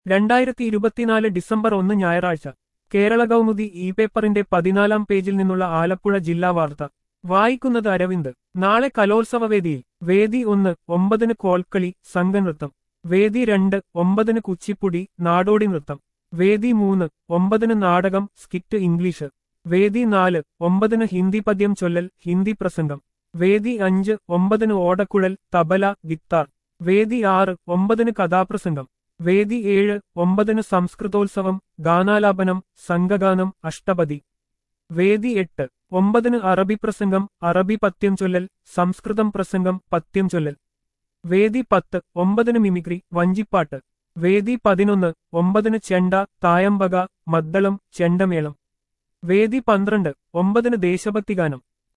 രണ്ടായിരത്തി ഇരുപത്തിനാല് ഡിസംബർ ഒന്ന് ഞായറാഴ്ച കേരള കൗമുദി ഇ പേപ്പറിന്റെ പതിനാലാം പേജിൽ നിന്നുള്ള ആലപ്പുഴ ജില്ലാ വാർത്ത വായിക്കുന്നത് അരവിന്ദ് നാളെ കലോത്സവ വേദിയിൽ വേദി ഒന്ന് ഒമ്പതിന് കോൽക്കളി സംഘനൃത്തം വേദി രണ്ട് ഒമ്പതിന് കുച്ചിപ്പുടി നാടോടി നൃത്തം വേദി മൂന്ന് ഒമ്പതിന് നാടകം സ്കിറ്റ് ഇംഗ്ലീഷ് വേദി നാല് ഒമ്പതിന് ഹിന്ദി പദ്യം ചൊല്ലൽ ഹിന്ദി പ്രസംഗം വേദി അഞ്ച് ഒമ്പതിന് ഓടക്കുഴൽ തബല ഗിത്താർ വേദി ആറ് ഒമ്പതിന് കഥാപ്രസംഗം വേദി ഏഴ് ഒമ്പതിന് സംസ്കൃതോത്സവം ഗാനാലാപനം സംഘഗാനം അഷ്ടപതി വേദി എട്ട് ഒമ്പതിന് അറബി പ്രസംഗം അറബി പത്യം ചൊല്ലൽ സംസ്കൃതം പ്രസംഗം പത്യം ചൊല്ലൽ വേദി പത്ത് ഒമ്പതിന് മിമിക്രി വഞ്ചിപ്പാട്ട് വേദി പതിനൊന്ന് ഒമ്പതിന് ചെണ്ട തായമ്പക മദ്ദളം ചെണ്ടമേളം വേദി പന്ത്രണ്ട് ഒമ്പതിന് ദേശഭക്തിഗാനം